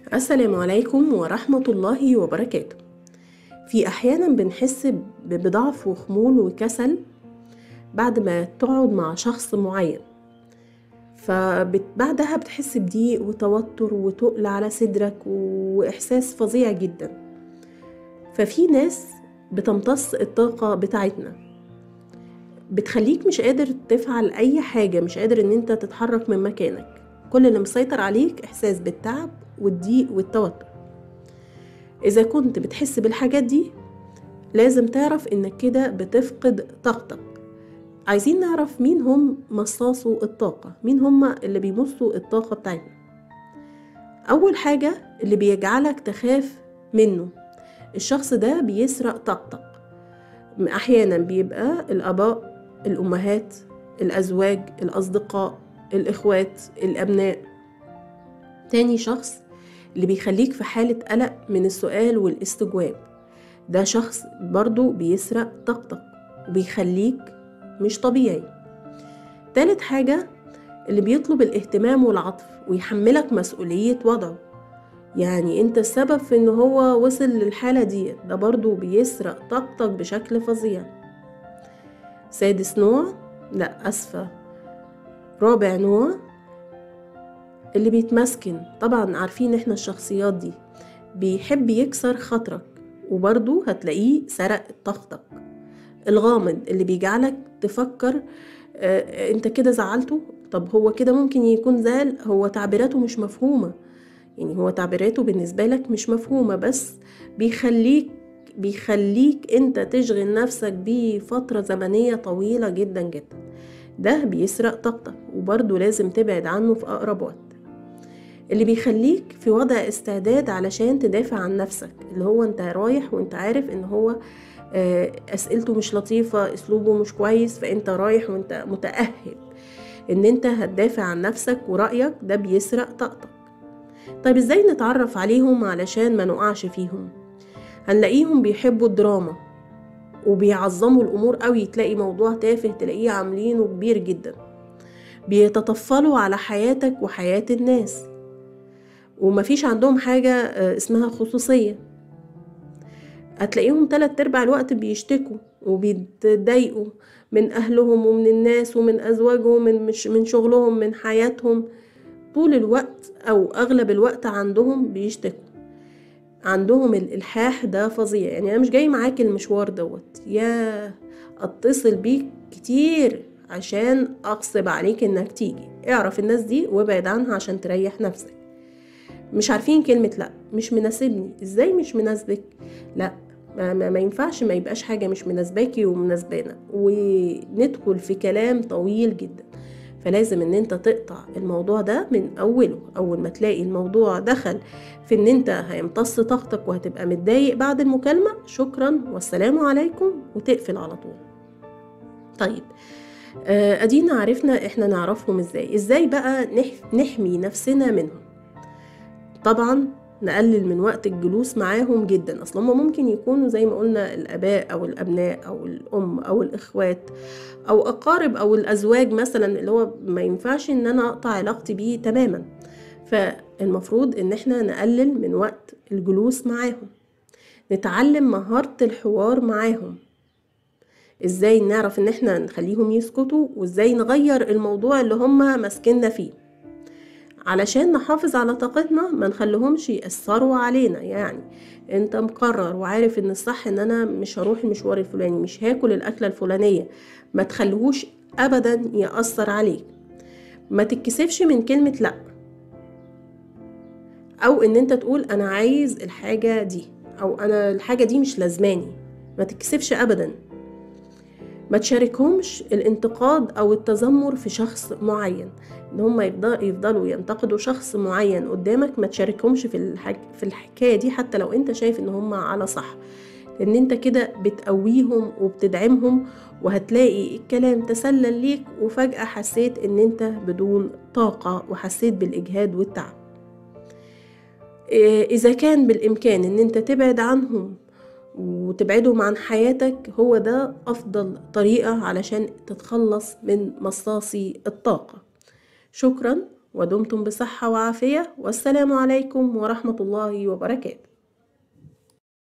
السلام عليكم ورحمة الله وبركاته في أحيانا بنحس ب- بضعف وخمول وكسل بعد ما تقعد مع شخص معين فبعدها بتحس بضيق وتوتر وتقل على صدرك وإحساس فظيع جدا ففي ناس بتمتص الطاقة بتاعتنا بتخليك مش قادر تفعل أي حاجة مش قادر إن أنت تتحرك من مكانك كل اللي مسيطر عليك إحساس بالتعب والضيق والتوتر إذا كنت بتحس بالحاجات دي لازم تعرف إنك كده بتفقد طاقتك عايزين نعرف مين هم مصاصو الطاقة مين هم اللي بيمصوا الطاقة بتاعتنا أول حاجة اللي بيجعلك تخاف منه الشخص ده بيسرق طاقتك أحيانا بيبقى الآباء الأمهات الأزواج الأصدقاء الإخوات الأبناء تاني شخص اللي بيخليك في حالة قلق من السؤال والاستجواب ده شخص برضو بيسرق طاقتك وبيخليك مش طبيعي تالت حاجة اللي بيطلب الاهتمام والعطف ويحملك مسؤولية وضعه يعني انت السبب في ان هو وصل للحالة دي ده برضو بيسرق طاقتك بشكل فظيع سادس نوع لا أسفة رابع نوع اللي بيتمسكن طبعا عارفين احنا الشخصيات دي بيحب يكسر خاطرك وبرضه هتلاقيه سرق طاقتك الغامض اللي بيجعلك تفكر اه انت كده زعلته طب هو كده ممكن يكون زعل هو تعبيراته مش مفهومة يعني هو تعبيراته بالنسبة لك مش مفهومة بس بيخليك بيخليك انت تشغل نفسك بيه فترة زمنية طويلة جدا جدا ده بيسرق طاقتك وبرضه لازم تبعد عنه في أقرب وقت اللي بيخليك في وضع استعداد علشان تدافع عن نفسك اللي هو انت رايح وانت عارف ان هو اسئلته مش لطيفة اسلوبه مش كويس فانت رايح وانت متأهب ان انت هتدافع عن نفسك ورأيك ده بيسرق طاقتك طيب ازاي نتعرف عليهم علشان ما نقعش فيهم هنلاقيهم بيحبوا الدراما وبيعظموا الامور قوي تلاقي موضوع تافه تلاقيه عاملينه كبير جدا بيتطفلوا على حياتك وحياة الناس ومفيش عندهم حاجة اسمها خصوصية هتلاقيهم تلات ارباع الوقت بيشتكوا وبيتضايقوا من اهلهم ومن الناس ومن ازواجهم من مش من شغلهم من حياتهم طول الوقت او اغلب الوقت عندهم بيشتكوا عندهم الالحاح ده فظيع يعني انا مش جاي معاك المشوار دوت يا اتصل بيك كتير عشان اغصب عليك انك تيجي اعرف الناس دي وابعد عنها عشان تريح نفسك مش عارفين كلمة لا مش مناسبني ازاي مش مناسبك لا ما, ما, ما ينفعش ما يبقاش حاجة مش مناسباكي ومناسبانا وندخل في كلام طويل جدا فلازم ان انت تقطع الموضوع ده من اوله اول ما تلاقي الموضوع دخل في ان انت هيمتص طاقتك وهتبقى متضايق بعد المكالمة شكرا والسلام عليكم وتقفل على طول طيب ادينا عرفنا احنا نعرفهم ازاي ازاي بقى نحمي نفسنا منهم طبعا نقلل من وقت الجلوس معاهم جدا اصلا هم ممكن يكونوا زي ما قلنا الاباء او الابناء او الام او الاخوات او اقارب او الازواج مثلا اللي هو ما ينفعش ان انا اقطع علاقتي بيه تماما فالمفروض ان احنا نقلل من وقت الجلوس معاهم نتعلم مهارة الحوار معاهم ازاي نعرف ان احنا نخليهم يسكتوا وازاي نغير الموضوع اللي هم ماسكيننا فيه علشان نحافظ على طاقتنا ما نخليهمش يأثروا علينا يعني انت مقرر وعارف ان الصح ان انا مش هروح المشوار الفلاني مش هاكل الاكلة الفلانية ما تخليهوش ابدا يأثر عليك ما تتكسفش من كلمة لا او ان انت تقول انا عايز الحاجة دي او انا الحاجة دي مش لازماني ما تتكسفش ابدا ما تشاركهمش الانتقاد او التذمر في شخص معين ان هم يفضلوا ينتقدوا شخص معين قدامك ما تشاركهمش في الحك... في الحكايه دي حتى لو انت شايف ان هم على صح لان انت كده بتقويهم وبتدعمهم وهتلاقي الكلام تسلل ليك وفجاه حسيت ان انت بدون طاقه وحسيت بالاجهاد والتعب اذا كان بالامكان ان انت تبعد عنهم وتبعدهم عن حياتك هو ده أفضل طريقة علشان تتخلص من مصاصي الطاقة شكرا ودمتم بصحة وعافية والسلام عليكم ورحمة الله وبركاته